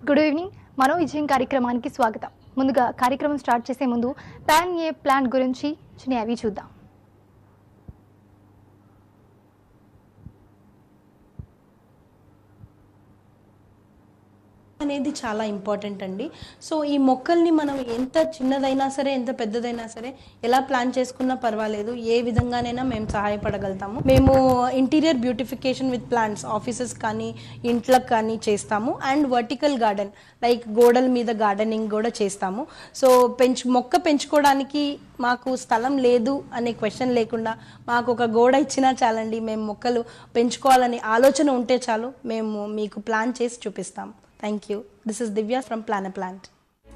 Good evening మనో విజయం కార్యక్రమానికి స్వాగతం ముందుగా కార్యక్రమం స్టార్ట్ చేసే ముందు ప్యాన్ ఏ ప్లాంట్ గురించి చిన్న అవి చూద్దాం అనేది చాలా ఇంపార్టెంట్ అండి సో ఈ మొక్కల్ని మనం ఎంత చిన్నదైనా సరే ఎంత పెద్దదైనా సరే ఎలా ప్లాన్ చేసుకున్నా పర్వాలేదు ఏ విధంగానైనా మేము సహాయపడగలుగుతాము మేము interior beautification with plants offices కానీ ఇంట్లకు కానీ చేస్తాము అండ్ వర్టికల్ గార్డెన్ లైక్ గోడల మీద గార్డెనింగ్ కూడా చేస్తాము సో పెంచు మొక్క పెంచుకోవడానికి మాకు స్థలం లేదు అనే క్వశ్చన్ లేకుండా మాకు ఒక గోడ ఇచ్చినా చాలండి మేము మొక్కలు పెంచుకోవాలనే ఆలోచన ఉంటే చాలు మేము మీకు ప్లాన్ చేసి చూపిస్తాం thank you this is Divya from plan plant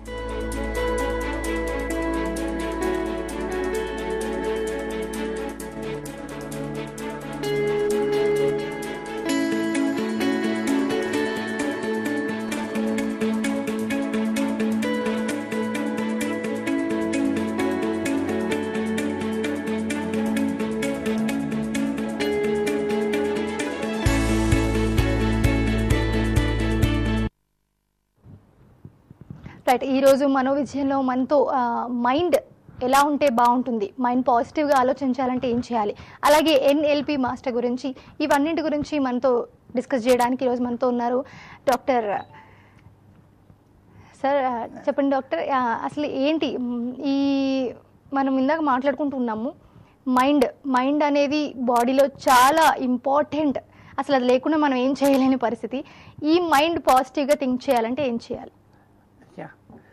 right ఈరోజు మనో విజయంలో మనతో మైండ్ ఎలా ఉంటే బాగుంటుంది మైండ్ పాజిటివ్గా ఆలోచించాలంటే ఏం చేయాలి అలాగే ఎన్ఎల్పి మాస్టర్ గురించి ఇవన్నింటి గురించి మనతో డిస్కస్ చేయడానికి ఈరోజు మనతో ఉన్నారు డాక్టర్ సార్ ఆ, చెప్పండి డాక్టర్ ఆ, అసలు ఏంటి మ్, ఈ మనం ఇందాక మాట్లాడుకుంటున్నాము మైండ్ మైండ్ అనేది బాడీలో చాలా ఇంపార్టెంట్ అసలు అది లేకుండా మనం ఏం చేయలేని పరిస్థితి ఈ మైండ్ పాజిటివ్గా థింక్ చేయాలంటే ఏం చేయాలి యా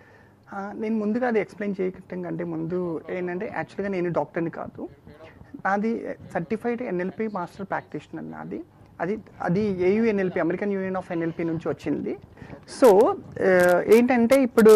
ఆ, నేను ముందుగా అది ఎక్స్ప్లెయిన్ చేయటం కంటే ముందు ఏంటంటే యాక్చువల్గా నేను డాక్టర్ని కాదు నాది సర్టిఫైడ్ ఎన్ఎల్పి మాస్టర్ ప్రాక్టీషనర్ నాది అది అది AU NLP American union of NLP నుంచి వచ్చింది సో ఆ, ఏంటంటే ఇప్పుడు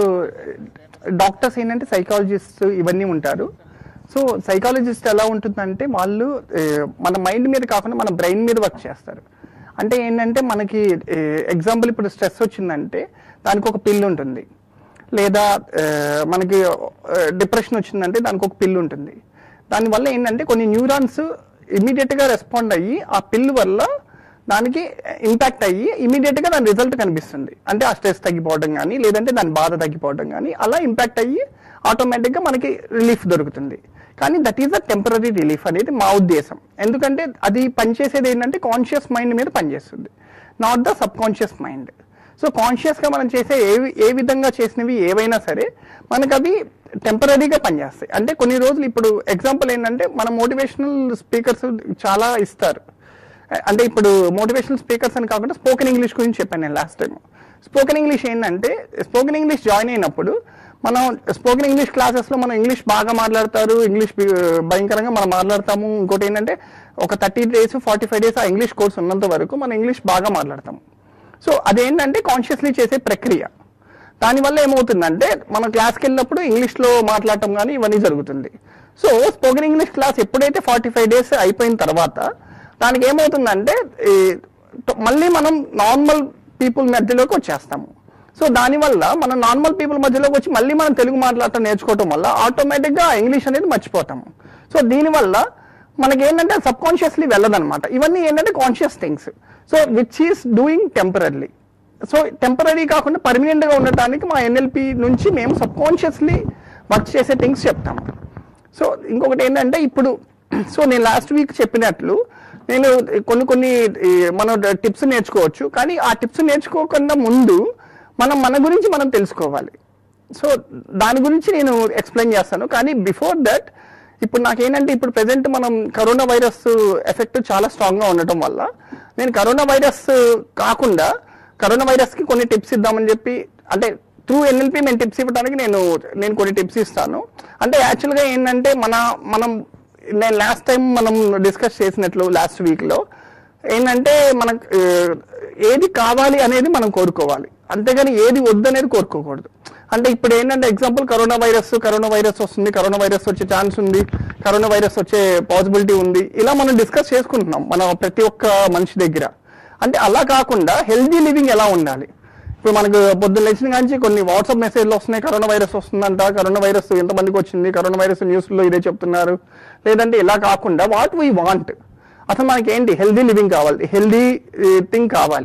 డాక్టర్స్ ఏంటంటే సైకాలజిస్ట్ ఇవన్నీ ఉంటారు సో సైకాలజిస్ట్ ఎలా ఉంటుందంటే వాళ్ళు ఆ, మన మైండ్ మీద కాకుండా మన బ్రెయిన్ మీద వర్క్ చేస్తారు అంటే ఏంటంటే మనకి ఎగ్జాంపుల్ ఇప్పుడు స్ట్రెస్ వచ్చిందంటే దానికి ఒక పిల్ ఉంటుంది లేదా ఆ, మనకి డిప్రెషన్ వచ్చిందంటే దానికి ఒక పిల్ ఉంటుంది దానివల్ల ఏంటంటే కొన్ని న్యూరాన్స్ ఇమీడియట్గా రెస్పాండ్ అయ్యి ఆ పిల్ వల్ల దానికి ఇంపాక్ట్ అయ్యి ఇమీడియట్గా దాని రిజల్ట్ కనిపిస్తుంది అంటే ఆ స్ట్రెస్ తగ్గిపోవడం కానీ లేదంటే దాని బాధ తగ్గిపోవడం కానీ అలా ఇంపాక్ట్ అయ్యి ఆటోమేటిక్గా మనకి రిలీఫ్ దొరుకుతుంది కానీ that is the temporary relief అనేది మా ఉద్దేశం ఎందుకంటే అది పనిచేసేది ఏంటంటే కాన్షియస్ మైండ్ మీద పనిచేస్తుంది not the subconscious mind so కాన్షియస్గా మనం చేసే ఏ ఏ విధంగా చేసినవి ఏవైనా సరే మనకు అవి టెంపరీగా పనిచేస్తాయి అంటే కొన్ని రోజులు ఇప్పుడు ఎగ్జాంపుల్ ఏంటంటే మన మోటివేషనల్ స్పీకర్స్ చాలా ఇస్తారు అంటే ఇప్పుడు మోటివేషనల్ స్పీకర్స్ అని కాకుండా స్పోకెన్ ఇంగ్లీష్ గురించి చెప్పాను నేను లాస్ట్ టైం స్పోకెన్ ఇంగ్లీష్ ఏంటంటే స్పోకెన్ ఇంగ్లీష్ జాయిన్ అయినప్పుడు మనం స్పోకెన్ ఇంగ్లీష్ క్లాసెస్లో మనం ఇంగ్లీష్ బాగా మాట్లాడతారు ఇంగ్లీష్ బి- భయంకరంగా మనం మాట్లాడతాము ఇంకోటి ఏంటంటే ఒక thirty days forty five days ఆ ఇంగ్లీష్ కోర్స్ ఉన్నంత వరకు మనం ఇంగ్లీష్ బాగా మాట్లాడతాము సో అదేంటంటే కాన్షియస్లీ చేసే ప్రక్రియ దానివల్ల ఏమవుతుందంటే మనం క్లాస్కి వెళ్ళినప్పుడు ఇంగ్లీష్లో మాట్లాడటం కానీ ఇవన్నీ జరుగుతుంది సో స్పోకెన్ ఇంగ్లీష్ క్లాస్ ఎప్పుడైతే ఫార్టీ ఫైవ్ డేస్ అయిపోయిన తర్వాత దానికి ఏమవుతుందంటే ఈ ట- మళ్ళీ మనం నార్మల్ పీపుల్ మధ్యలోకి వచ్చేస్తాము సో దానివల్ల మనం నార్మల్ పీపుల్ మధ్యలోకి వచ్చి మళ్ళీ మనం తెలుగు మాట్లాడటం నేర్చుకోవటం వల్ల ఆటోమేటిక్గా ఇంగ్లీష్ అనేది మర్చిపోతాము సో దీనివల్ల మనకి ఏంటంటే సబ్ కాన్షియస్లీ వెళ్ళదన్నమాట ఇవన్నీ ఏంటంటే conscious things so which is doing temporary so temporary కాకుండా పర్మనెంట్ గా ఉండటానికి మా ఎన్ఎల్పి నుంచి మేము సబ్ కాన్షియస్లీ వర్క్ చేసే థింగ్స్ చెప్తాము సో ఇంకొకటి ఏంటంటే ఇప్పుడు సో నేను లాస్ట్ వీక్ చెప్పినట్లు నేను కొన్ని కొన్ని ఈ, మనం టిప్స్ నేర్చుకోవచ్చు కానీ ఆ టిప్స్ నేర్చుకోకుండా ముందు మనం మన గురించి మనం తెలుసుకోవాలి సో దాని గురించి నేను ఎక్స్ప్లెయిన్ చేస్తాను కానీ బిఫోర్ దట్ ఇప్పుడు నాకేంటంటే ఇప్పుడు ప్రెసెంట్ మనం కరోనా వైరస్ ఎఫెక్ట్ చాలా స్ట్రాంగ్గా ఉండటం వల్ల నేను కరోనా వైరస్ కాకుండా కరోనా వైరస్కి కొన్ని టిప్స్ ఇద్దామని చెప్పి అంటే త్రూ ఎన్ఎల్పి నేను టిప్స్ ఇవ్వడానికి నేను నేను కొన్ని టిప్స్ ఇస్తాను అంటే యాక్చువల్గా ఏంటంటే మన మనం నేను లాస్ట్ టైం మనం డిస్కస్ చేసినట్లు లాస్ట్ వీక్లో ఏంటంటే మనకు ఆ, ఏది కావాలి అనేది మనం కోరుకోవాలి అంతేగాని ఏది వద్దనేది కోరుకోకూడదు అంటే ఇప్పుడు ఏంటంటే example corona virus corona virus వస్తుంది కరోనా వైరస్ వచ్చే ఛాన్స్ ఉంది కరోనా వైరస్ వచ్చే పాసిబిలిటీ ఉంది ఇలా మనం డిస్కస్ చేసుకుంటున్నాం మన ప్రతి ఒక్క మనిషి దగ్గర అంటే అలా కాకుండా హెల్దీ లివింగ్ ఎలా ఉండాలి ఇప్పుడు మనకు పొద్దున్న లేచిన కాంచి కొన్ని వాట్సాప్ మెసేజ్లు వస్తున్నాయి కరోనా వైరస్ వస్తుందంట కరోనా వైరస్ ఎంతమందికి వచ్చింది కరోనా వైరస్ న్యూస్లో ఇదే చెప్తున్నారు లేదంటే ఇలా కాకుండా వాట్ వీ వాంట్ అసలు మనకి ఏంటి హెల్దీ లివింగ్ కావాలి హెల్దీ థింగ్ కావాలి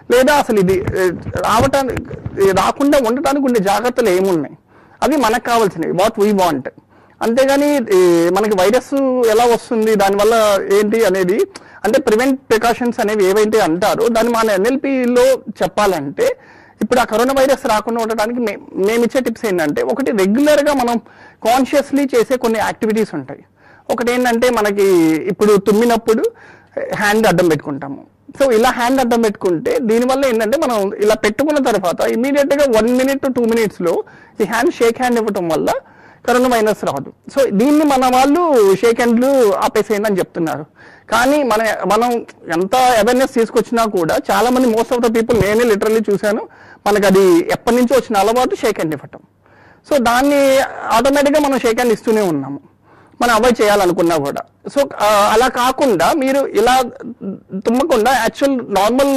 లేదా అసలు ఇది ఏ, రావటానికి ఏ, రాకుండా ఉండటానికి ఉండే జాగ్రత్తలు ఏమున్నాయి అవి మనకు కావాల్సినవి వాట్ వీ వాంట్ అంతేగాని ఈ, మనకి వైరస్ ఎలా వస్తుంది దానివల్ల ఏంటి అనేది అంటే ప్రివెంట్ ప్రికాషన్స్ అనేవి ఏవైతే అంటారో దాన్ని మన ఎన్ఎల్పిలో చెప్పాలంటే ఇప్పుడు ఆ కరోనా వైరస్ రాకుండా ఉండడానికి మే- మేము ఇచ్చే టిప్స్ ఏంటంటే ఒకటి రెగ్యులర్ గా మనం కాన్షియస్లీ చేసే కొన్ని యాక్టివిటీస్ ఉంటాయి ఒకటి ఏంటంటే మనకి ఇప్పుడు తుమ్మినప్పుడు హ్యాండ్ అడ్డం పెట్టుకుంటాము సో ఇలా హ్యాండ్ అడ్డం పెట్టుకుంటే దీనివల్ల ఏంటంటే మనం ఇలా పెట్టుకున్న తర్వాత ఇమీడియట్ గా వన్ మినిట్ టూ మినిట్స్ లో ఈ హ్యాండ్ షేక్ హ్యాండ్ ఇవ్వటం వల్ల కరోనా వైరస్ రాదు సో దీన్ని మన వాళ్ళు షేక్ హ్యాండ్లు ఆపేసేయండి అని చెప్తున్నారు కానీ మన మనం ఎంత అవేర్నెస్ తీసుకొచ్చినా కూడా చాలా మంది మోస్ట్ ఆఫ్ ద పీపుల్ నేనే లిటరల్లీ చూశాను మనకు అది ఎప్పటి నుంచో వచ్చిన అలవాటు షేక్ హ్యాండ్ ఇవ్వటం సో దాన్ని ఆటోమేటిక్గా మనం షేక్ హ్యాండ్ ఇస్తూనే ఉన్నాము మనం అవాయిడ్ చేయాలనుకున్నా కూడా సో ఆ, అలా కాకుండా మీరు ఇలా తుమ్మకుండా యాక్చువల్ నార్మల్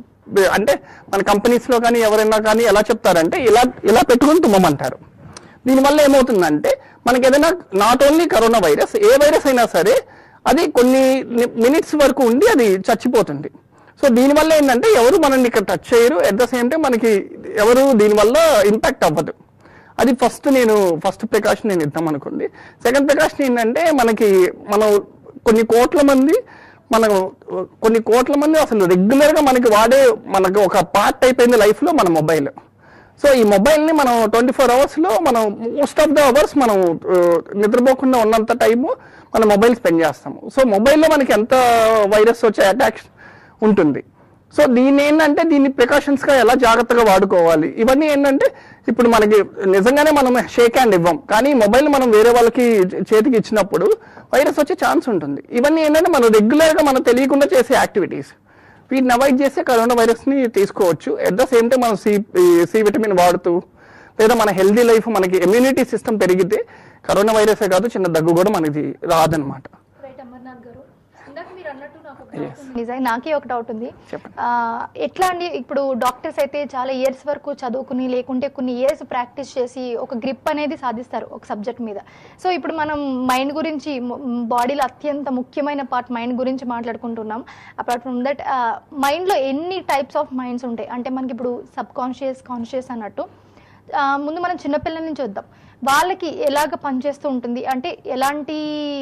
అంటే మన కంపెనీస్ లో కానీ ఎవరైనా కానీ ఎలా చెప్తారంటే ఇలా ఇలా పెట్టుకుని తుమ్మమంటారు దీనివల్ల ఏమవుతుందంటే మనకి ఏదైనా నాట్ ఓన్లీ కరోనా వైరస్ ఏ వైరస్ అయినా సరే అది కొన్ని మినిట్స్ వరకు ఉండి అది చచ్చిపోతుంది సో దీనివల్ల ఏంటంటే ఎవరు మనల్ని ఇక్కడ టచ్ చేయరు అట్ ద సేమ్ టైం మనకి ఎవరు దీనివల్ల ఇంపాక్ట్ అవ్వదు అది ఫస్ట్ నేను ఫస్ట్ ప్రికాషన్ నేను ఇద్దాం అనుకుంది సెకండ్ ప్రికాషన్ ఏంటంటే మనకి మనం కొన్ని కోట్ల మంది మనకు కొన్ని కోట్ల మంది అసలు రెగ్యులర్ గా మనకి వాడే మనకు ఒక పార్ట్ అయిపోయింది లైఫ్ లో మన మొబైల్ సో ఈ మొబైల్ ని మనం ట్వంటీ ఫోర్ అవర్స్ లో మనం మోస్ట్ ఆఫ్ ద అవర్స్ మనం ఆ, నిద్రపోకుండా ఉన్నంత టైము మన మొబైల్ స్పెండ్ చేస్తాము సో మొబైల్లో మనకి ఎంత వైరస్ వచ్చే అటాక్స్ ఉంటుంది సో దీన్ని ఏంటంటే దీన్ని ప్రికాషన్స్ గా ఎలా జాగ్రత్తగా వాడుకోవాలి ఇవన్నీ ఏంటంటే ఇప్పుడు మనకి నిజంగానే మనం షేక్ హ్యాండ్ ఇవ్వం కానీ మొబైల్ మనం వేరే వాళ్ళకి చేతికి ఇచ్చినప్పుడు వైరస్ వచ్చే ఛాన్స్ ఉంటుంది ఇవన్నీ ఏంటంటే మనం రెగ్యులర్ గా మనం తెలియకుండా చేసే యాక్టివిటీస్ వీటిని అవాయిడ్ చేస్తే కరోనా వైరస్ ని తీసుకోవచ్చు ఎట్ ద సేమ్ టైం మనం సి సి విటమిన్ వాడుతూ లేదా మన హెల్దీ లైఫ్ మనకి ఇమ్యూనిటీ సిస్టమ్ పెరిగితే కరోనా వైరసే కాదు చిన్న దగ్గు కూడా మనకి రాదనమాట రైట్ అమర్నాథ్ గారు ఇందాక మీరు అన్నట్టు నాకు ఒక doubt ఉంది. నిజంగా నాకే ఒక డౌట్ ఉంది చెప్పండి. ఆ, ఎట్లా అండి ఇప్పుడు డాక్టర్స్ అయితే చాలా ఇయర్స్ వరకు చదువుకుని లేకుంటే కొన్ని ఇయర్స్ ప్రాక్టీస్ చేసి ఒక గ్రిప్ అనేది సాధిస్తారు ఒక సబ్జెక్ట్ మీద సో ఇప్పుడు మనం మైండ్ గురించి బాడీలో అత్యంత ముఖ్యమైన పార్ట్ మైండ్ గురించి మాట్లాడుకుంటున్నాం అపార్ట్ ఫ్రమ్ దట్ మైండ్లో ఎన్ని టైప్స్ ఆఫ్ మైండ్స్ ఉంటాయి అంటే మనకి ఇప్పుడు సబ్ కాన్షియస్ కాన్షియస్ అన్నట్టు ఆ, ముందు మనం చిన్నపిల్లల నుంచి వద్దాం వాళ్ళకి ఎలాగ పనిచేస్తూ ఉంటుంది అంటే ఎలాంటి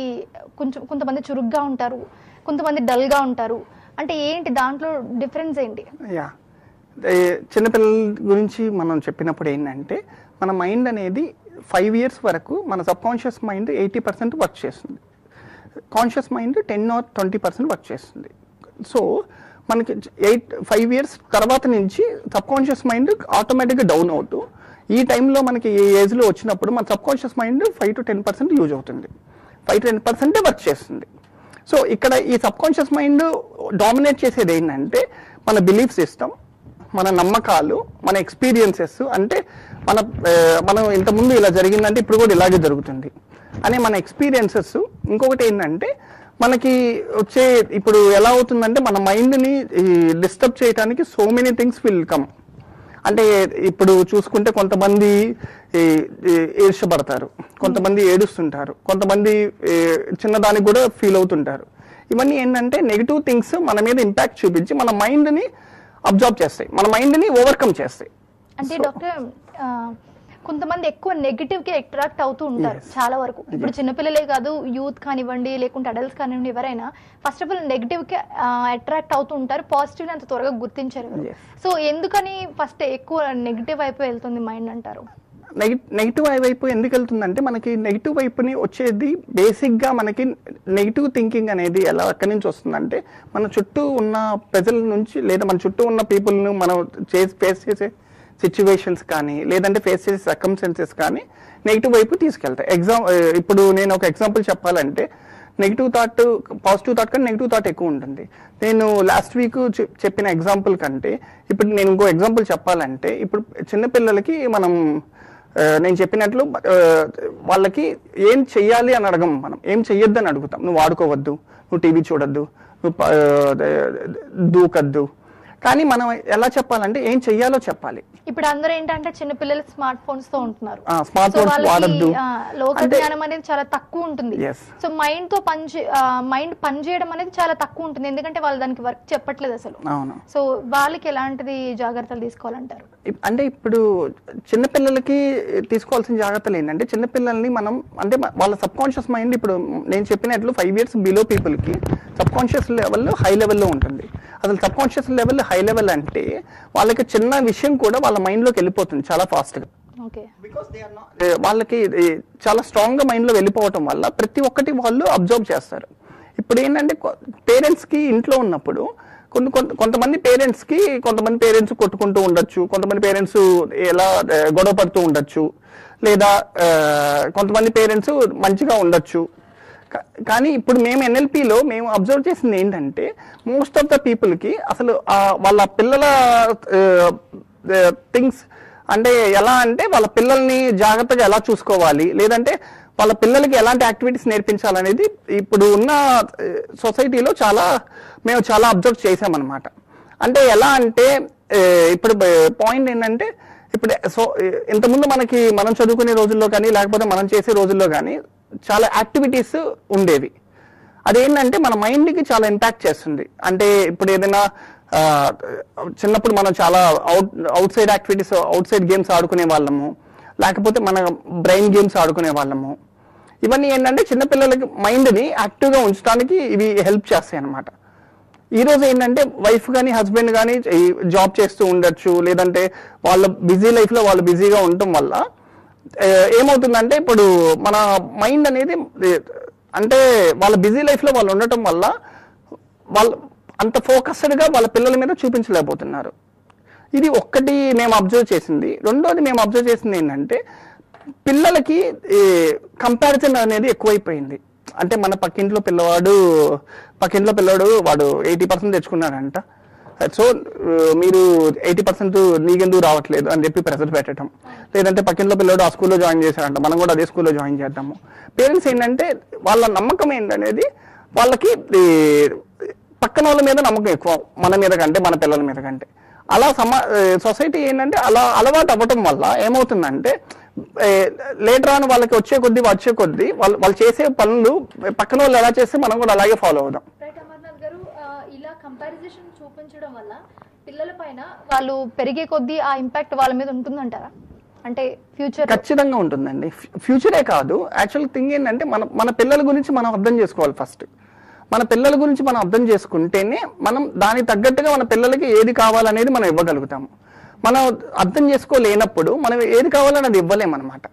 కొంచెం కొంతమంది చురుగ్గా ఉంటారు కొంతమంది డల్గా ఉంటారు అంటే ఏంటి దాంట్లో డిఫరెన్స్ ఏంటి యా ఏ, చిన్నపిల్లల గురించి మనం చెప్పినప్పుడు ఏంటంటే మన మైండ్ అనేది ఫైవ్ ఇయర్స్ వరకు మన subconscious mind eighty percent work చేస్తుంది conscious mind ten or twenty percent work చేస్తుంది సో మనకి ఎయిట్ ఫైవ్ ఇయర్స్ తర్వాత నుంచి సబ్ కాన్షియస్ మైండ్ ఆటోమేటిక్గా డౌన్ అవుతూ ఈ టైంలో మనకి ఏ ఏజ్లో వచ్చినప్పుడు మన subconscious mind five to ten percent use అవుతుంది ఫైవ్ టు టెన్ పర్సెంటే వర్క్ చేస్తుంది సో ఇక్కడ ఈ సబ్ కాన్షియస్ మైండ్ డామినేట్ చేసేది ఏంటంటే మన బిలీఫ్ సిస్టమ్ మన నమ్మకాలు మన ఎక్స్పీరియన్సెస్ అంటే మన ఆ, మనం ఇంతకుముందు ఇలా జరిగిందంటే ఇప్పుడు కూడా ఇలాగే జరుగుతుంది అనే మన ఎక్స్పీరియన్సెస్ ఇంకొకటి ఏంటంటే మనకి వచ్చే ఇప్పుడు ఎలా అవుతుందంటే మన మైండ్ని డిస్టర్బ్ చేయడానికి so many things will come అంటే ఇప్పుడు చూసుకుంటే కొంతమంది ఈ, ఈ, ఈర్ష్యపడతారు కొంతమంది ఏడుస్తుంటారు కొంతమంది ఈ, చిన్నదానికి కూడా ఫీల్ అవుతుంటారు ఇవన్నీ ఏంటంటే నెగిటివ్ థింగ్స్ మన మీద ఇంపాక్ట్ చూపించి మన మైండ్ని అబ్జర్వ్ చేస్తాయి మన మైండ్ని ఓవర్కమ్ చేస్తాయి అంటే So- డాక్టర్ ఆ, కొంతమంది ఎక్కువ నెగిటివ్ కి అట్రాక్ట్ అవుతూ ఉంటారు Yes. చాలా వరకు ఇప్పుడు చిన్నపిల్లలే కాదు యూత్ కానివ్వండి లేకుంటే అడల్ట్స్ కానివ్వండి ఎవరైనా ఫస్ట్ ఆఫ్ ఆల్ నెగిటివ్ కి అట్రాక్ట్ అవుతూ ఉంటారు పాజిటివ్ అంత త్వరగా గుర్తించారు Yes. సో ఎందుకని ఫస్ట్ ఎక్కువ నెగిటివ్ వైపు వెళ్తుంది మైండ్ అంటారు నెగిటివ్ వైపు ఎందుకు వెళ్తుందంటే మనకి నెగిటివ్ వైపుని వచ్చేది బేసిక్గా మనకి నెగిటివ్ థింకింగ్ అనేది ఎలా ఎక్కడి నుంచి వస్తుందంటే మన చుట్టూ ఉన్న ప్రజల నుంచి లేదా మన చుట్టూ ఉన్న పీపుల్ను మనం చేసి ఫేస్ చేసే సిచ్యువేషన్స్ కానీ లేదంటే ఫేస్ చేసే సర్కమ్స్టెన్సెస్ కానీ నెగిటివ్ వైపు తీసుకెళ్తాయి ఎగ్జామ్ ఇప్పుడు నేను ఒక ఎగ్జాంపుల్ చెప్పాలంటే నెగిటివ్ థాట్ పాజిటివ్ థాట్ కంటే నెగిటివ్ థాట్ ఎక్కువ ఉంటుంది నేను లాస్ట్ వీక్ చెప్పిన ఎగ్జాంపుల్ కంటే ఇప్పుడు నేను ఇంకో ఎగ్జాంపుల్ చెప్పాలంటే ఇప్పుడు చిన్నపిల్లలకి మనం ఆ, నేను చెప్పినట్లు ఆ, వాళ్ళకి ఏం చెయ్యాలి అని అడగం మనం ఏం చెయ్యొద్దు అని అడుగుతాం నువ్వు ఆడుకోవద్దు నువ్వు టీవీ చూడొద్దు నువ్వు ప- ఆ, దూకద్దు కానీ మనం ఎలా చెప్పాలంటే ఏం చెయ్యాలో చెప్పాలి ఇప్పుడు అందరూ ఏంటంటే చిన్నపిల్లలు స్మార్ట్ ఫోన్స్ తో ఉంటున్నారు ఆ, స్మార్ట్ సో ఫోన్స్ వాళ్ళకి, వాడద్దు ఆ, లోక అంటే జ్ఞానం అనేది చాలా తక్కువ ఉంటుంది Yes. సో మైండ్ తో పని మైండ్ పని చేయడం అనేది చాలా తక్కువ ఉంటుంది ఎందుకంటే వాళ్ళు దానికి వర్క్ చెప్పట్లేదు అసలు అవును సో వాళ్ళకి ఎలాంటిది జాగ్రత్తలు తీసుకోవాలంటారు ఇప్- అంటే ఇప్పుడు చిన్నపిల్లలకి తీసుకోవాల్సిన జాగ్రత్తలు ఏంటంటే చిన్నపిల్లల్ని మనం అంటే మ- వాళ్ళ సబ్ కాన్షియస్ మైండ్ ఇప్పుడు నేను చెప్పినట్లు ఫైవ్ ఇయర్స్ బిలో పీపుల్కి సబ్ కాన్షియస్ లెవెల్లో హై లెవెల్లో ఉంటుంది అసలు subconscious level high level అంటే వాళ్ళకి చిన్న విషయం కూడా వాళ్ళ మైండ్లోకి వెళ్ళిపోతుంది చాలా ఫాస్ట్గా ఓకే వాళ్ళకి ఇది చాలా స్ట్రాంగ్ గా మైండ్ లో వెళ్ళిపోవటం వల్ల ప్రతి ఒక్కటి వాళ్ళు అబ్జర్వ్ చేస్తారు ఇప్పుడు ఏంటంటే పేరెంట్స్ కి ఇంట్లో ఉన్నప్పుడు కొన్ని కొంత కొంతమంది పేరెంట్స్ కి కొంతమంది పేరెంట్స్ కొట్టుకుంటూ ఉండొచ్చు కొంతమంది పేరెంట్స్ ఎలా ఆ, గొడవ పడుతూ ఉండొచ్చు లేదా ఆ, కొంతమంది పేరెంట్స్ మంచిగా ఉండొచ్చు కా- కానీ ఇప్పుడు మేము ఎన్ఎల్పిలో మేము అబ్జర్వ్ చేసింది ఏంటంటే మోస్ట్ ఆఫ్ ద పీపుల్కి అసలు ఆ వాళ్ళ పిల్లల థింగ్స్ అంటే ఎలా అంటే వాళ్ళ పిల్లల్ని జాగ్రత్తగా ఎలా చూసుకోవాలి లేదంటే వాళ్ళ పిల్లలకి ఎలాంటి యాక్టివిటీస్ నేర్పించాలనేది ఇప్పుడు ఉన్న సొసైటీలో చాలా మేము చాలా అబ్జర్వ్ చేసామన్నమాట అంటే ఎలా అంటే ఏ, ఇప్పుడు పాయింట్ ఏంటంటే ఇప్పుడు సో ఇంతకుముందు మనకి మనం చదువుకునే రోజుల్లో కానీ లేకపోతే మనం చేసే రోజుల్లో కానీ చాలా యాక్టివిటీస్ ఉండేవి అదేంటంటే మన మైండ్కి చాలా ఇంపాక్ట్ చేస్తుంది అంటే ఇప్పుడు ఏదైనా ఆ, చిన్నప్పుడు మనం చాలా out outside activities outside games ఆడుకునే వాళ్ళము లేకపోతే మన బ్రెయిన్ గేమ్స్ ఆడుకునే వాళ్ళము ఇవన్నీ ఏంటంటే చిన్నపిల్లలకి మైండ్ని యాక్టివ్గా ఉంచడానికి ఇవి హెల్ప్ చేస్తాయి అన్నమాట ఈ రోజు ఏంటంటే వైఫ్ కానీ హస్బెండ్ కానీ జాబ్ చేస్తూ ఉండొచ్చు లేదంటే వాళ్ళ బిజీ లైఫ్లో వాళ్ళు బిజీగా ఉండటం వల్ల ఏ, ఏమవుతుందంటే ఇప్పుడు మన మైండ్ అనేది ఏ, అంటే వాళ్ళ బిజీ లైఫ్లో వాళ్ళు ఉండటం వల్ల వాళ్ళు అంత ఫోకస్డ్గా వాళ్ళ పిల్లల మీద చూపించలేకపోతున్నారు ఇది ఒక్కటి మేము అబ్జర్వ్ చేసింది రెండోది మేము అబ్జర్వ్ చేసింది ఏంటంటే పిల్లలకి కంపారిజన్ అనేది ఎక్కువైపోయింది అంటే మన పక్కింట్లో పిల్లవాడు పక్కింట్లో పిల్లవాడు వాడు ఎయిటీ పర్సెంట్ తెచ్చుకున్నాడంట సో మీరు ఎయిటీ పర్సెంట్ నీకెందుకు రావట్లేదు అని చెప్పి ప్రెజర్ పెట్టడం లేదంటే పక్కింట్లో పిల్లవాడు ఆ స్కూల్లో జాయిన్ చేశాడంట మనం కూడా అదే స్కూల్లో జాయిన్ చేద్దాము పేరెంట్స్ ఏంటంటే వాళ్ళ నమ్మకం ఏంటనేది వాళ్ళకి ఈ, పక్కన వాళ్ళ మీద నమ్మకం ఎక్కువ మన మీద కంటే మన పిల్లల మీద కంటే అలా సమా సొసైటీ ఏంటంటే అలా అలవాటు అవ్వటం వల్ల ఏమవుతుందంటే లేటర్ ఆన్ వాళ్ళకి వచ్చే కొద్దీ వచ్చే కొద్దీ వాళ్ళు వాళ్ళు చేసే పనులు పక్కన వాళ్ళు ఎలా చేస్తే మనం కూడా అలాగే ఫాలో అవుదాం రైట్ అమర్నాథ్ గారు ఆ, ఇలా కంపారిజేషన్ చూపించడం వల్ల పిల్లల పైన వాళ్ళు పెరిగే కొద్దీ ఆ ఇంపాక్ట్ వాళ్ళ మీద ఉంటుందంటారా అంటే ఫ్యూచర్ ఖచ్చితంగా ఉంటుందండి ఫ్యూచరే కాదు యాక్చువల్ థింగ్ ఏంటంటే మన మన పిల్లల గురించి మనం అర్థం చేసుకోవాలి ఫస్ట్ మన పిల్లల గురించి మనం అర్థం చేసుకుంటేనే మనం దానికి తగ్గట్టుగా మన పిల్లలకి ఏది కావాలనేది మనం ఇవ్వగలుగుతాము మనం అర్థం చేసుకోలేనప్పుడు మనం ఏది కావాలని అది ఇవ్వలేమన్నమాట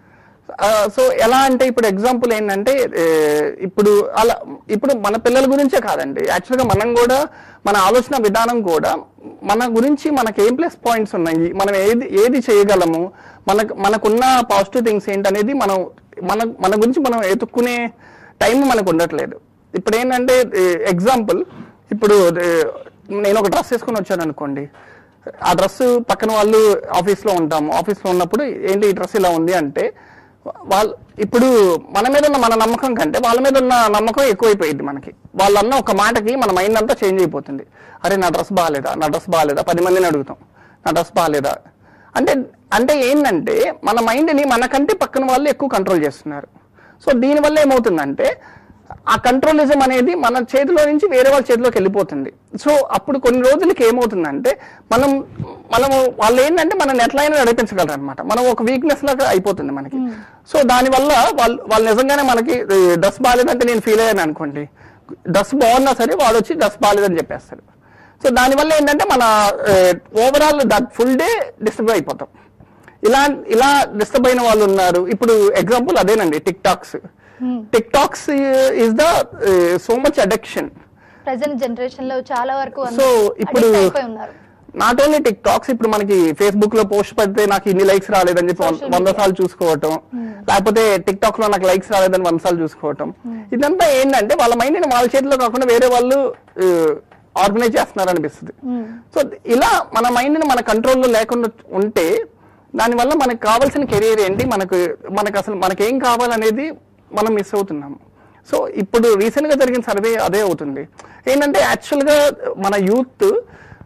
సో ఎలా అంటే ఇప్పుడు ఎగ్జాంపుల్ ఏంటంటే ఏ, ఇప్పుడు అలా ఇప్పుడు మన పిల్లల గురించే కాదండి యాక్చువల్గా మనం కూడా మన ఆలోచన విధానం కూడా మన గురించి మనకి ఏం ప్లస్ పాయింట్స్ ఉన్నాయి మనం ఏది ఏది చేయగలము మనకు మనకున్న పాజిటివ్ థింగ్స్ ఏంటనేది మనం మన మన గురించి మనం ఎతుక్కునే టైం మనకు ఉండట్లేదు ఇప్పుడు ఏంటంటే ఎగ్జాంపుల్ ఇప్పుడు ఏ, నేను ఒక డ్రెస్ వేసుకొని వచ్చాను అనుకోండి ఆ డ్రెస్ పక్కన వాళ్ళు ఆఫీస్లో ఉంటాము ఆఫీస్లో ఉన్నప్పుడు ఏంటి ఈ డ్రెస్ ఇలా ఉంది అంటే వాళ్ళు ఇప్పుడు మన మీద ఉన్న మన నమ్మకం కంటే వాళ్ళ మీద ఉన్న నమ్మకం ఎక్కువైపోయింది మనకి వాళ్ళన్న ఒక మాటకి మన మైండ్ అంతా చేంజ్ అయిపోతుంది అరే నా డ్రెస్ బాగాలేదా నా డ్రెస్ బాగాలేదా పది మందిని అడుగుతాం నా డ్రెస్ బాగాలేదా అంటే అంటే ఏంటంటే మన మైండ్ని మనకంటే పక్కన వాళ్ళు ఎక్కువ కంట్రోల్ చేస్తున్నారు సో దీనివల్ల ఏమవుతుందంటే ఆ కంట్రోలిజం అనేది మన చేతిలో నుంచి వేరే వాళ్ళ చేతిలోకి వెళ్ళిపోతుంది సో అప్పుడు కొన్ని రోజులకి ఏమవుతుందంటే మనం మనము వాళ్ళు ఏంటంటే మనం ఎట్లయినా నడిపించగలరు అనమాట మనం ఒక వీక్నెస్ లాగా అయిపోతుంది మనకి సో దానివల్ల వాళ్ళు వాళ్ళు నిజంగానే మనకి డ్రెస్ బాగాలేదంటే నేను ఫీల్ అయ్యాను అనుకోండి డ్రెస్ బాగున్నా సరే వాడు వచ్చి డ్రెస్ బాగాలేదని చెప్పేస్తాడు సో దానివల్ల ఏంటంటే మన overall that full day disturb అయిపోతాం ఇలా ఇలా డిస్టర్బ్ అయిన వాళ్ళు ఉన్నారు ఇప్పుడు ఎగ్జాంపుల్ అదేనండి TikToks TikToks is the so much addiction present generation లో చాలా వరకు సో ఇప్పుడు addict అయిపోయి ఉన్నారు నాట్ ఓన్లీ టిక్ టాక్స్ ఇప్పుడు మనకి ఫేస్బుక్ లో పోస్ట్ పెడితే నాకు ఇన్ని లైక్స్ రాలేదని చెప్పి వం- Social వంద media. సార్లు చూసుకోవటం లేకపోతే టిక్ టాక్ లో నాకు లైక్స్ రాలేదని వంద సార్లు చూసుకోవటం ఇదంతా ఏంటంటే వాళ్ళ మైండ్ వాళ్ళ చేతిలో కాకుండా వేరే వాళ్ళు ఆర్గనైజ్ చేస్తున్నారు అనిపిస్తుంది సో ఇలా మన మైండ్ ని మన కంట్రోల్లో లేకుండా ఉంటే దానివల్ల మనకు కావాల్సిన కెరీర్ ఏంటి మనకు మనకు అసలు మనకేం కావాలనేది మనం మిస్ అవుతున్నాము సో ఇప్పుడు రీసెంట్ గా జరిగిన సర్వే అదే అవుతుంది ఏంటంటే యాక్చువల్ గా మన యూత్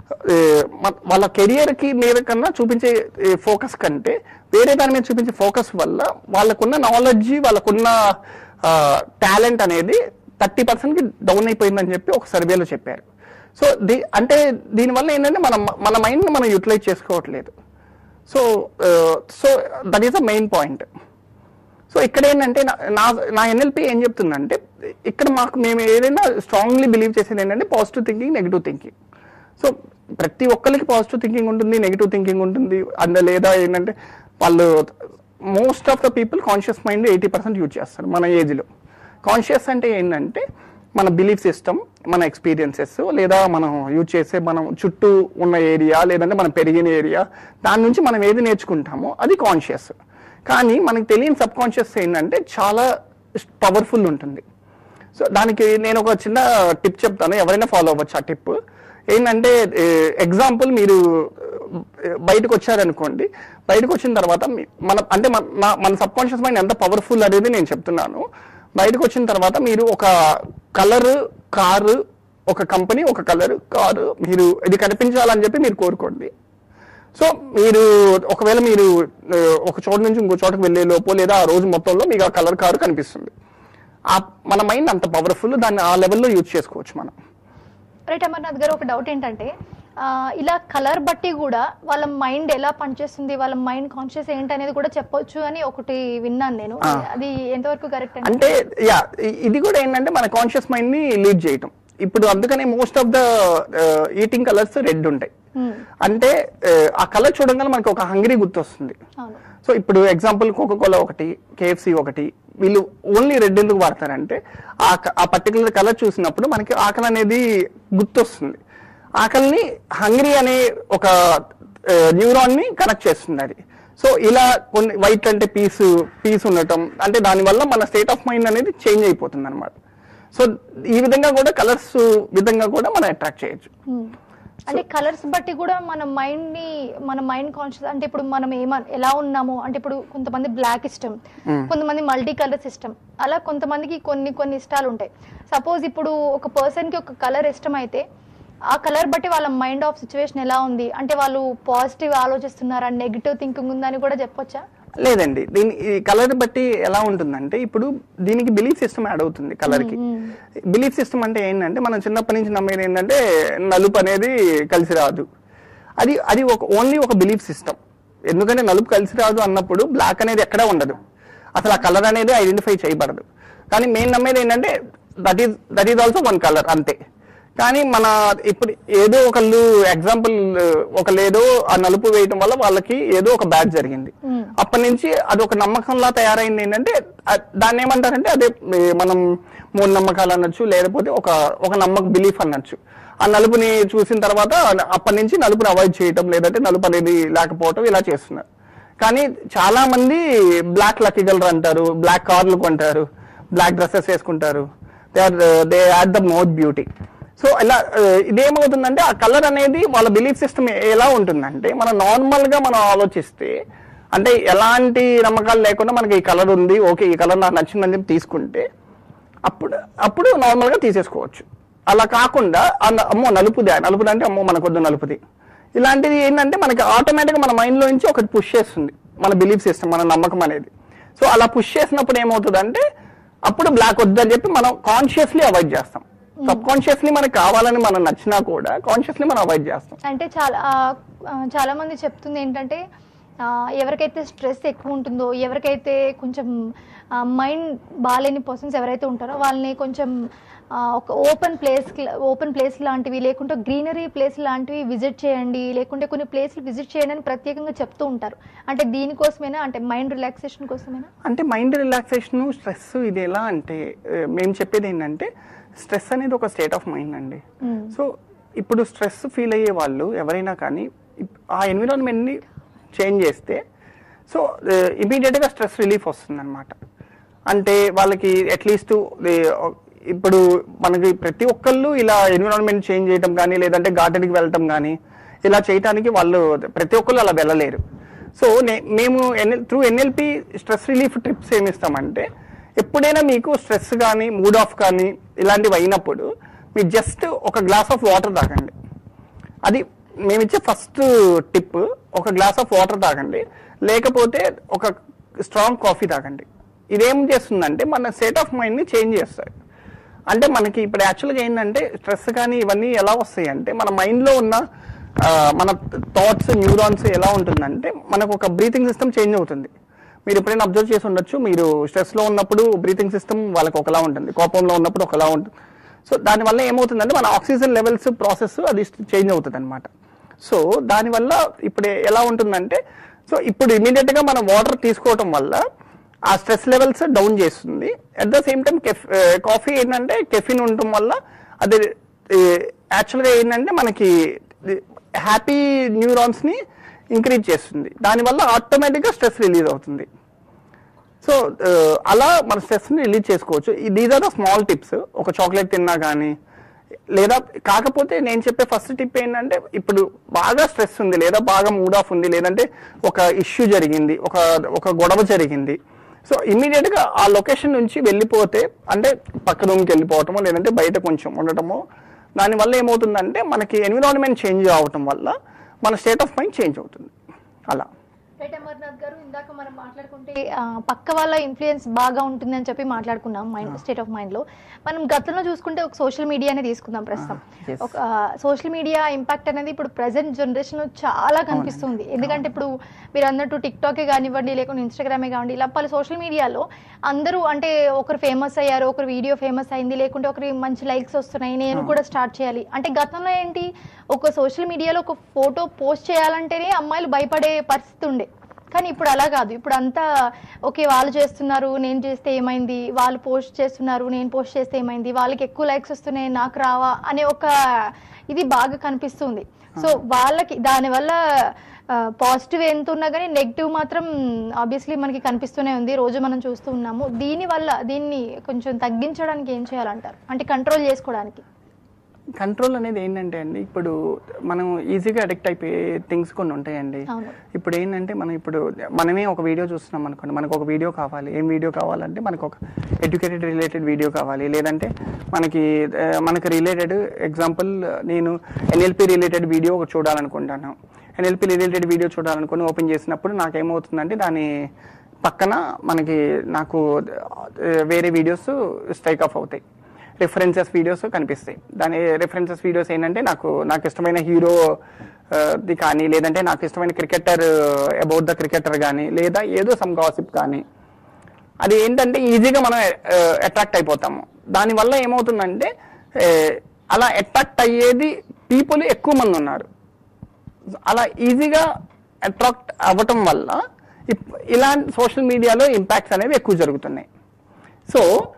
ఏ, మ- వాళ్ళ కెరియర్కి మీద కన్నా చూపించే ఫోకస్ కంటే వేరే దాని మీద చూపించే ఫోకస్ వల్ల వాళ్ళకున్న నాలెడ్జ్ వాళ్ళకున్న టాలెంట్ అనేది థర్టీ పర్సెంట్కి డౌన్ అయిపోయిందని చెప్పి ఒక సర్వేలో చెప్పారు సో దీ అంటే దీనివల్ల ఏంటంటే మనం మన మైండ్ని మనం యూటిలైజ్ చేసుకోవట్లేదు so so that is the main point so ఇక్కడ ఏంటంటే నా- నా నా ఎన్ఎల్పి ఏం చెప్తుందంటే ఇక్కడ మాకు మేము ఏదైనా స్ట్రాంగ్లీ బిలీవ్ చేసేది ఏంటంటే positive thinking negative thinking so ప్రతి ఒక్కరికి పాజిటివ్ థింకింగ్ ఉంటుంది నెగిటివ్ థింకింగ్ ఉంటుంది అంద లేదా ఏంటంటే వాళ్ళు most of the people conscious mind eighty percent use చేస్తారు మన ఏజ్లో కాన్షియస్ అంటే ఏంటంటే మన బిలీఫ్ సిస్టమ్ మన ఎక్స్పీరియన్సెస్ లేదా మనం యూజ్ చేసే మనం చుట్టూ ఉన్న ఏరియా లేదంటే మనం పెరిగిన ఏరియా దాని నుంచి మనం ఏది నేర్చుకుంటామో అది కాన్షియస్ కానీ మనకు తెలియని సబ్ కాన్షియస్ ఏంటంటే చాలా పవర్ఫుల్ ఉంటుంది సో దానికి నేను ఒక చిన్న టిప్ చెప్తాను ఎవరైనా ఫాలో అవ్వచ్చు ఆ టిప్ ఏంటంటే ఎగ్జాంపుల్ మీరు ఏ, బయటకు వచ్చారనుకోండి బయటకు వచ్చిన తర్వాత మీ- మన అంటే మన నా- మన సబ్ కాన్షియస్ మైండ్ ఎంత పవర్ఫుల్ అనేది నేను చెప్తున్నాను బయటకు వచ్చిన తర్వాత మీరు ఒక కలర్ కారు ఒక కంపెనీ ఒక కలర్ కారు మీరు ఇది కనిపించాలని చెప్పి మీరు కోరుకోండి సో మీరు ఒకవేళ మీరు ఆ, ఒక చోట నుంచి ఇంకో చోటకు వెళ్ళే లోపు లేదా ఆ రోజు మొత్తంలో మీకు ఆ కలర్ కారు కనిపిస్తుంది ఆ మన మైండ్ అంత పవర్ఫుల్ దాన్ని ఆ లెవెల్లో యూజ్ చేసుకోవచ్చు మనం రైట్ అమర్నాథ్ గారు ఒక డౌట్ ఏంటంటే ఆ, ఇలా కలర్ బట్టి కూడా వాళ్ళ మైండ్ ఎలా పనిచేస్తుంది వాళ్ళ మైండ్ కాన్షియస్ ఏంటి అనేది కూడా చెప్పొచ్చు అని ఒకటి విన్నాను నేను ఆ. అది ఎంతవరకు కరెక్ట్ అండి అంటే యా ఇది కూడా ఏంటంటే మన కాన్షియస్ మైండ్ ని లీడ్ చేయటం ఇప్పుడు అందుకనే most of the eating colours red ఉంటాయి Hmm. అంటే ఆ, ఆ కలర్ చూడగానే మనకి ఒక హంగ్రీ గుర్తొస్తుంది అవును సో ఇప్పుడు ఎగ్జాంపుల్ కోకోకోలా ఒకటి కేఎఫ్సి ఒకటి వీళ్ళు ఓన్లీ రెడ్ ఎందుకు వాడతారంటే ఆ క- ఆ పర్టికులర్ కలర్ చూసినప్పుడు మనకి ఆకలి అనేది గుర్తొస్తుంది ఆకలిని హంగ్రీ అనే ఒక న్యూరాన్ ని కనెక్ట్ చేస్తుంది అది సో ఇలా కొన్ని వైట్ అంటే పీస్ పీస్ ఉండటం అంటే దానివల్ల మన స్టేట్ ఆఫ్ మైండ్ అనేది చేంజ్ అయిపోతుంది అనమాట సో ఈ విధంగా కూడా కలర్స్ విధంగా కూడా మనం అట్రాక్ట్ చేయొచ్చు Hmm. అంటే కలర్స్ బట్టి కూడా మన మైండ్ ని మన మైండ్ కాన్షియస్ అంటే ఇప్పుడు మనం ఏమ ఎలా ఉన్నామో అంటే ఇప్పుడు కొంతమంది బ్లాక్ ఇష్టం కొంతమంది మల్టీ కలర్స్ ఇష్టం అలా కొంతమందికి కొన్ని కొన్ని ఇష్టాలు ఉంటాయి సపోజ్ ఇప్పుడు ఒక పర్సన్ కి ఒక కలర్ ఇష్టం అయితే ఆ కలర్ బట్టి వాళ్ళ మైండ్ ఆఫ్ సిచ్యువేషన్ ఎలా ఉంది అంటే వాళ్ళు పాజిటివ్ ఆలోచిస్తున్నారా నెగిటివ్ థింకింగ్ ఉందని కూడా చెప్పొచ్చా లేదండి దీని ఈ కలర్ బట్టి ఎలా ఉంటుందంటే ఇప్పుడు దీనికి బిలీఫ్ సిస్టమ్ యాడ్ అవుతుంది కలర్ కి బిలీఫ్ సిస్టమ్ అంటే ఏంటంటే మనం చిన్నప్పటి నుంచి నమ్మేది ఏంటంటే నలుపు అనేది కలిసి రాదు అది అది ఒక ఓన్లీ ఒక బిలీఫ్ సిస్టమ్ ఎందుకంటే నలుపు కలిసి రాదు అన్నప్పుడు బ్లాక్ అనేది ఎక్కడా ఉండదు అసలు ఆ కలర్ అనేది ఐడెంటిఫై చేయబడదు కానీ మెయిన్ నమ్మేది ఏంటంటే that is that is also one colour అంతే కానీ మన ఇప్పుడు ఏదో ఒకళ్ళు ఎగ్జాంపుల్ ఒకళ్ళు ఏదో ఆ నలుపు వేయటం వల్ల వాళ్ళకి ఏదో ఒక బ్యాడ్ జరిగింది అప్పటి నుంచి అది ఒక నమ్మకంలా తయారైంది ఏంటంటే అ- దాన్ని ఏమంటారంటే అదే ఏ, మనం మూడు నమ్మకాలు అనొచ్చు లేకపోతే ఒక ఒక నమ్మక బిలీఫ్ అనొచ్చు ఆ నలుపుని చూసిన తర్వాత అప్పటి నుంచి నలుపుని అవాయిడ్ చేయటం లేదంటే నలుపు అనేది లేకపోవటం ఇలా చేస్తున్నారు కానీ చాలా మంది బ్లాక్ లక్కీ కలర్ అంటారు బ్లాక్ కార్లు కొంటారు బ్లాక్ డ్రెస్సెస్ వేసుకుంటారు they are they add the more beauty so ఇలా ఆ, ఇదేమవుతుందంటే ఆ కలర్ అనేది వాళ్ళ బిలీఫ్ సిస్టమ్ ఎలా ఉంటుందంటే మనం నార్మల్ గా మనం ఆలోచిస్తే అంటే ఎలాంటి నమ్మకాలు లేకుండా మనకి ఈ కలర్ ఉంది ఓకే ఈ కలర్ నాకు నచ్చిందని చెప్పి తీసుకుంటే అప్పుడు అప్పుడు నార్మల్ గా తీసేసుకోవచ్చు అలా కాకుండా ఆ న- అమ్మో నలుపుదే నలుపుది అంటే అమ్మో మనకొద్దు నలుపుది ఇలాంటిది ఏంటంటే మనకి ఆటోమేటిక్గా మన మైండ్ లో నుంచి ఒకటి పుష్ చేస్తుంది మన బిలీఫ్ సిస్టమ్ మన నమ్మకం అనేది సో అలా పుష్ చేసినప్పుడు ఏమవుతుంది అంటే అప్పుడు బ్లాక్ వద్దని చెప్పి మనం కాన్షియస్లీ అవాయిడ్ చేస్తాం సబ్ కాన్షియస్లీ మనకి కావాలని మనం నచ్చినా కూడా కాన్షియస్లీ మనం అవాయిడ్ చేస్తాం అంటే చాలా ఆ, ఆ, చాలా మంది చెప్తుంది ఏంటంటే ఆ, ఎవరికైతే స్ట్రెస్ ఎక్కువ ఉంటుందో ఎవరికైతే కొంచెం మైండ్ బాగాలేని పర్సన్స్ ఎవరైతే ఉంటారో వాళ్ళని కొంచెం ఆ, ఒక ఓపెన్ ప్లేస్ ఓపెన్ ప్లేస్ లాంటివి లేకుంటే గ్రీనరీ ప్లేస్ లాంటివి విజిట్ చేయండి లేకుంటే కొన్ని ప్లేస్లు విజిట్ చేయండి అని ప్రత్యేకంగా చెప్తూ ఉంటారు అంటే దీనికోసమేనా అంటే మైండ్ రిలాక్సేషన్ కోసమేనా అంటే మైండ్ రిలాక్సేషన్ స్ట్రెస్ ఇది ఎలా అంటే ఆ, మేము చెప్పేది ఏంటంటే స్ట్రెస్ అనేది ఒక స్టేట్ ఆఫ్ మైండ్ అండి సో ఇప్పుడు స్ట్రెస్ ఫీల్ అయ్యే వాళ్ళు ఎవరైనా కానీ ఇప్- ఆ ఎన్విరాన్మెంట్ని చేంజ్ చేస్తే సో ఇమీడియట్గా స్ట్రెస్ రిలీఫ్ వస్తుంది అనమాట అంటే వాళ్ళకి అట్లీస్ట్ ఇప్పుడు మనకి ప్రతి ఒక్కళ్ళు ఇలా ఎన్విరాన్మెంట్ చేంజ్ చేయటం కానీ లేదంటే గార్డెన్కి వెళ్ళటం కానీ ఇలా చేయటానికి వాళ్ళు ప్రతి ఒక్కళ్ళు అలా వెళ్ళలేరు సో నే- మేము NL through NLP stress relief trips ఏమి ఇస్తామంటే ఎప్పుడైనా మీకు స్ట్రెస్ కానీ మూడ్ ఆఫ్ కానీ ఇలాంటివి అయినప్పుడు మీరు జస్ట్ ఒక గ్లాస్ ఆఫ్ వాటర్ తాగండి అది మేము ఇచ్చే ఫస్ట్ టిప్ ఒక గ్లాస్ ఆఫ్ వాటర్ తాగండి లేకపోతే ఒక స్ట్రాంగ్ కాఫీ తాగండి ఇదేం చేస్తుందంటే మన స్టేట్ ఆఫ్ మైండ్ని చేంజ్ చేస్తాయి అంటే మనకి ఇప్పుడు యాక్చువల్గా ఏంటంటే స్ట్రెస్ కానీ ఇవన్నీ ఎలా వస్తాయి అంటే మన మైండ్లో ఉన్న ఆ, మన థాట్స్ న్యూరాన్స్ ఎలా ఉంటుందంటే మనకు ఒక బ్రీతింగ్ సిస్టమ్ చేంజ్ అవుతుంది మీరు ఎప్పుడైనా అబ్జర్వ్ చేసి ఉండొచ్చు మీరు స్ట్రెస్లో ఉన్నప్పుడు బ్రీతింగ్ సిస్టమ్ వాళ్ళకి ఒకలా ఉంటుంది కోపంలో ఉన్నప్పుడు ఒకలా ఉంటుంది సో దానివల్ల ఏమవుతుందంటే మన ఆక్సిజన్ లెవెల్స్ ప్రాసెస్ అది చేంజ్ అవుతుంది అనమాట సో దానివల్ల ఇప్పుడు ఎలా ఉంటుందంటే సో ఇప్పుడు ఇమీడియట్గా మనం వాటర్ తీసుకోవటం వల్ల ఆ స్ట్రెస్ లెవెల్స్ డౌన్ చేస్తుంది అట్ ద సేమ్ టైం కెఫ్ కాఫీ ఏంటంటే కెఫిన్ ఉండటం వల్ల అది యాక్చువల్గా ఏంటంటే మనకి హ్యాపీ న్యూరాన్స్ని ఇంక్రీజ్ చేస్తుంది దానివల్ల ఆటోమేటిక్గా స్ట్రెస్ రిలీజ్ అవుతుంది సో అలా మన స్ట్రెస్ని రిలీజ్ చేసుకోవచ్చు these are the small tips ఒక చాక్లెట్ తిన్నా కానీ లేదా కాకపోతే నేను చెప్పే ఫస్ట్ టిప్ ఏంటంటే ఇప్పుడు బాగా స్ట్రెస్ ఉంది లేదా బాగా మూడ్ ఆఫ్ ఉంది లేదంటే ఒక ఇష్యూ జరిగింది ఒక ఒక గొడవ జరిగింది సో ఇమీడియట్గా ఆ లొకేషన్ నుంచి వెళ్ళిపోతే అంటే పక్క రూమ్కి వెళ్ళిపోవటమో లేదంటే బయట కొంచెం ఉండటమో దానివల్ల ఏమవుతుందంటే మనకి ఎన్విరాన్మెంట్ చేంజ్ అవటం వల్ల మన స్టేట్ ఆఫ్ మైండ్ చేంజ్ అవుతుంది అలా రైట్ అమర్నాథ్ గారు ఇందాక మనం మాట్లాడుకుంటే ఆ, పక్క వాళ్ళ ఇన్ఫ్లుయెన్స్ బాగా ఉంటుంది అని చెప్పి మాట్లాడుకున్నాం మైండ్ స్టేట్ ఆఫ్ మైండ్ లో మనం గతంలో చూసుకుంటే ఒక సోషల్ మీడియానే తీసుకుందాం ప్రస్తుతం yes. ఒక సోషల్ మీడియా ఇంపాక్ట్ అనేది ఇప్పుడు ప్రజెంట్ జనరేషన్ లో చాలా కనిపిస్తుంది ఎందుకంటే ఇప్పుడు మీరు అన్నట్టు టిక్ టాకే కానివ్వండి లేకుంటే ఇన్స్టాగ్రామే కానివ్వండి ఇలా పలు సోషల్ మీడియాలో అందరూ అంటే ఒకరు ఫేమస్ అయ్యారు ఒకరు వీడియో ఫేమస్ అయింది లేకుంటే ఒకరి మంచి లైక్స్ వస్తున్నాయి నేను కూడా స్టార్ట్ చేయాలి అంటే గతంలో ఏంటి ఒక సోషల్ మీడియాలో ఒక ఫోటో పోస్ట్ చేయాలంటేనే అమ్మాయిలు భయపడే పరిస్థితి ఉండే కానీ ఇప్పుడు అలా కాదు ఇప్పుడు అంతా ఓకే వాళ్ళు చేస్తున్నారు నేను చేస్తే ఏమైంది వాళ్ళు పోస్ట్ చేస్తున్నారు నేను పోస్ట్ చేస్తే ఏమైంది వాళ్ళకి ఎక్కువ లైక్స్ వస్తున్నాయి నాకు రావా అనే ఒక ఇది బాగా కనిపిస్తుంది సో వాళ్ళకి దానివల్ల పాజిటివ్ ఎంత ఉన్నా కానీ నెగిటివ్ మాత్రం ఆబ్వియస్లీ మనకి కనిపిస్తూనే ఉంది రోజు మనం చూస్తూ ఉన్నాము దీని వల్ల దీన్ని కొంచెం తగ్గించడానికి ఏం చేయాలంటారు అంటే కంట్రోల్ చేసుకోవడానికి కంట్రోల్ అనేది ఏంటంటే అండి ఇప్పుడు మనం ఈజీగా అడిక్ట్ అయిపోయే థింగ్స్ కొన్ని ఉంటాయండి అవును. ఇప్పుడు ఏంటంటే మనం ఇప్పుడు మనమే ఒక వీడియో చూస్తున్నాం అనుకోండి మనకు ఒక వీడియో కావాలి ఏం వీడియో కావాలంటే మనకు ఒక ఎడ్యుకేటెడ్ రిలేటెడ్ వీడియో కావాలి లేదంటే మనకి ఆ, మనకి రిలేటెడ్ ఎగ్జాంపుల్ నేను ఎన్ఎల్పి రిలేటెడ్ వీడియో ఒకటి చూడాలనుకుంటాను ఎన్ఎల్పి రిలేటెడ్ వీడియో చూడాలనుకుని ఓపెన్ చేసినప్పుడు నాకు ఏమవుతుందంటే దాని పక్కన మనకి నాకు ఆ, వేరే వీడియోస్ స్ట్రైక్ ఆఫ్ అవుతాయి రిఫరెన్సెస్ వీడియోస్ కనిపిస్తాయి దాని రిఫరెన్సెస్ వీడియోస్ ఏంటంటే నాకు నాకు ఇష్టమైన హీరో ది కానీ లేదంటే నాకు ఇష్టమైన క్రికెటర్ అబౌట్ ద క్రికెటర్ కానీ లేదా ఏదో సమ్ గాసిప్ కానీ అది ఏంటంటే ఈజీగా మనం అట్రాక్ట్ అయిపోతాము దానివల్ల ఏమవుతుందంటే ఆ, అలా అట్రాక్ట్ అయ్యేది పీపుల్ ఎక్కువ మంది ఉన్నారు అలా ఈజీగా అట్రాక్ట్ అవ్వటం వల్ల ఇప్- ఇలాంటి సోషల్ మీడియాలో ఇంపాక్ట్స్ అనేవి ఎక్కువ జరుగుతున్నాయి సో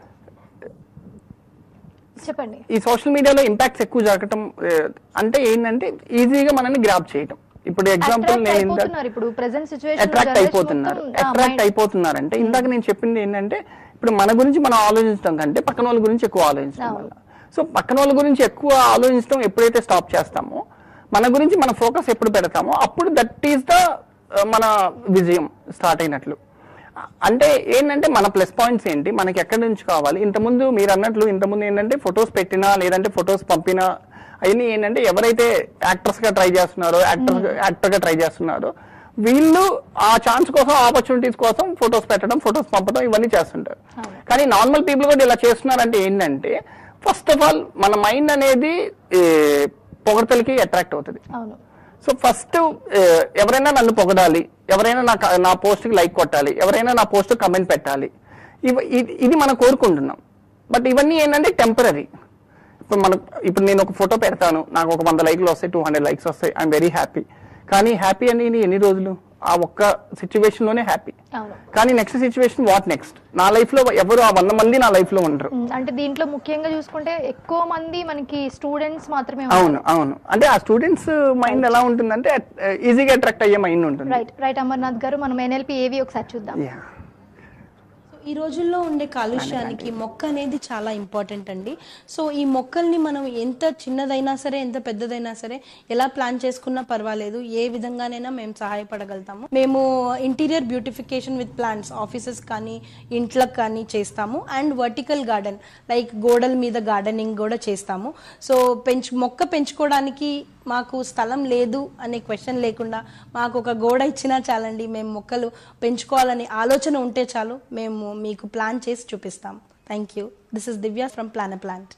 చెప్పండి ఈ సోషల్ మీడియాలో ఇంపాక్ట్స్ ఎక్కువ జరగటం ఆ, అంటే ఏంటంటే ఈజీగా మనల్ని గ్రాప్ చేయటం ఇప్పుడు ఎగ్జాంపుల్ Attract నేను ఇందాక అయిపోతున్నారు ఇప్పుడు ప్రెసెంట్ సిచువేషన్ అట్రాక్ట్ అయిపోతున్నారు అట్రాక్ట్ అయిపోతున్నారంటే ఇందాక నేను చెప్పింది ఏంటంటే ఇప్పుడు మన గురించి మనం ఆలోచించడం కంటే పక్కన వాళ్ళ గురించి ఎక్కువ ఆలోచించడం వల్ల సో పక్కన వాళ్ళ గురించి ఎక్కువ ఆలోచించడం ఎప్పుడైతే స్టాప్ చేస్తామో మన గురించి మన ఫోకస్ ఎప్పుడు పెడతామో అప్పుడు దట్ ఈస్ ద మన విజయం స్టార్ట్ అయినట్లు అంటే ఏంటంటే మన ప్లస్ పాయింట్స్ ఏంటి మనకి ఎక్కడి నుంచి కావాలి ఇంతకుముందు మీరు అన్నట్లు ఇంతకుముందు ఏంటంటే ఫొటోస్ పెట్టినా లేదంటే ఫొటోస్ పంపినా అవన్నీ ఏంటంటే ఎవరైతే యాక్టర్స్ గా ట్రై చేస్తున్నారో యాక్టర్ యాక్టర్ గా ట్రై చేస్తున్నారో వీళ్ళు ఆ ఛాన్స్ కోసం ఆపర్చునిటీస్ కోసం ఫొటోస్ పెట్టడం ఫొటోస్ పంపడం ఇవన్నీ చేస్తుంటారు కానీ నార్మల్ పీపుల్ కూడా ఇలా చేస్తున్నారంటే ఏంటంటే ఫస్ట్ ఆఫ్ ఆల్ మన మైండ్ అనేది ఏ, పొగడ్తలకి అట్రాక్ట్ అవుతుంది అవును సో ఫస్ట్ ఎవరైనా నన్ను పొగడాలి ఎవరైనా నా క- నా పోస్ట్కి లైక్ కొట్టాలి ఎవరైనా నా పోస్ట్ కమెంట్ పెట్టాలి ఇవ ఇది- ఇది మనం కోరుకుంటున్నాం బట్ ఇవన్నీ ఏంటంటే టెంపరీ ఇప్పుడు మనం ఇప్పుడు నేను ఒక ఫోటో పెడతాను నాకు ఒక వంద లైక్లు వస్తాయి టూ హండ్రెడ్ లైక్స్ వస్తాయి ఐఎమ్ వెరీ హ్యాపీ కానీ హ్యాపీ అనేది ఎన్ని రోజులు ఆ ఒక్క సిచ్యువేషన్ లోనే హ్యాపీ అవును కానీ నెక్స్ట్ సిచ్యువేషన్ వాట్ నెక్స్ట్ నా లైఫ్ లో ఎవరు ఆ వంద మంది నా లైఫ్ లో ఉండరు ఉమ్, అంటే దీంట్లో ముఖ్యంగా చూసుకుంటే ఎక్కువ మంది మనకి స్టూడెంట్స్ మాత్రమే ఉన్నారు. అవును అవును అంటే ఆ స్టూడెంట్స్ మైండ్ ఎలా ఉంటుందంటే ఈజీగా అట్రాక్ట్ అయ్యే మైండ్ ఉంటుంది రైట్ రైట్ అమర్నాథ్ గారు మనం ఎన్ఎల్పి ఏవి ఒకసారి చూద్దాం Yeah. సో ఈ రోజుల్లో ఉండే కాలుష్యానికి మొక్క అనేది చాలా ఇంపార్టెంట్ అండి సో ఈ మొక్కల్ని మనం ఎంత చిన్నదైనా సరే ఎంత పెద్దదైనా సరే ఎలా ప్లాన్ చేసుకున్నా పర్వాలేదు ఏ విధంగానైనా మేము సహాయపడగలుగుతాము మేము interior beautification with plants offices కానీ ఇంట్లకు కానీ చేస్తాము అండ్ వర్టికల్ గార్డెన్ లైక్ గోడల మీద గార్డెనింగ్ కూడా చేస్తాము సో పెంచు మొక్క పెంచుకోవడానికి మాకు స్థలం లేదు అనే క్వశ్చన్ లేకుండా మాకు ఒక గోడ ఇచ్చినా చాలండి మేము మొక్కలు పెంచుకోవాలని ఆలోచన ఉంటే చాలు మేము మీకు ప్లాన్ చేసి చూపిస్తాం thank you this is Divya from plan plant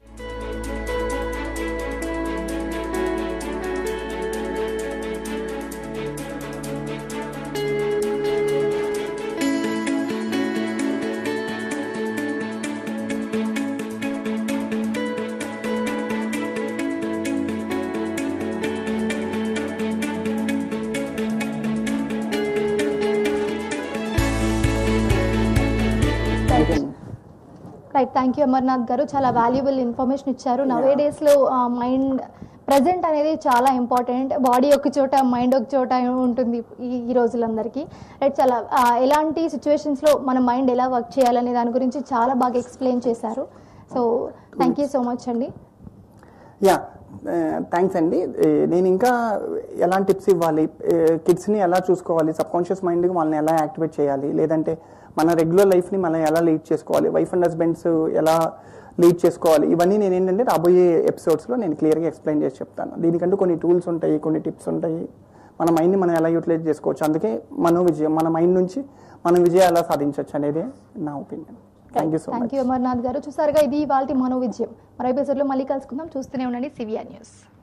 right thank you Amarnath garu చాలా వాల్యుబుల్ ఇన్ఫర్మేషన్ ఇచ్చారు నవే డేస్లో మైండ్ ప్రజెంట్ అనేది చాలా ఇంపార్టెంట్ బాడీ ఒక చోట మైండ్ ఒక చోట ఉంటుంది ఈ ఈ రోజులందరికీ రైట్ చాలా ఆ, ఎలాంటి సిచ్యువేషన్స్లో మన మైండ్ ఎలా వర్క్ చేయాలనే దాని గురించి చాలా బాగా ఎక్స్ప్లెయిన్ చేశారు so thank you so much అండి యా థ్యాంక్స్ అండి ఏ, నేను ఇంకా ఎలాంటి టిప్స్ ఇవ్వాలి కిడ్స్ని ఎలా చూసుకోవాలి సబ్ కాన్షియస్ మైండ్కి వాళ్ళని ఎలా యాక్టివేట్ చేయాలి లేదంటే మన రెగ్యులర్ లైఫ్ని మనం ఎలా లీడ్ చేసుకోవాలి వైఫ్ అండ్ హస్బెండ్స్ ఎలా లీడ్ చేసుకోవాలి ఇవన్నీ నేను ఏంటంటే రాబోయే ఎపిసోడ్స్లో నేను క్లియర్గా ఎక్స్ప్లెయిన్ చేసి చెప్తాను దీనికంటూ కొన్ని టూల్స్ ఉంటాయి కొన్ని టిప్స్ ఉంటాయి మన మైండ్ని మనం ఎలా యూటిలైజ్ చేసుకోవచ్చు అందుకే మనో విజయం మన మైండ్ నుంచి మనం విజయం ఎలా సాధించవచ్చు అనేది నా opinion thank you so thank much you Amarnath garu చూసారుగా ఇది వాళ్ళ మనో విజయం మరో ఎపిసోడ్లో మళ్ళీ కలుసుకుందాం చూస్తూనే ఉండండి సివిఆర్ న్యూస్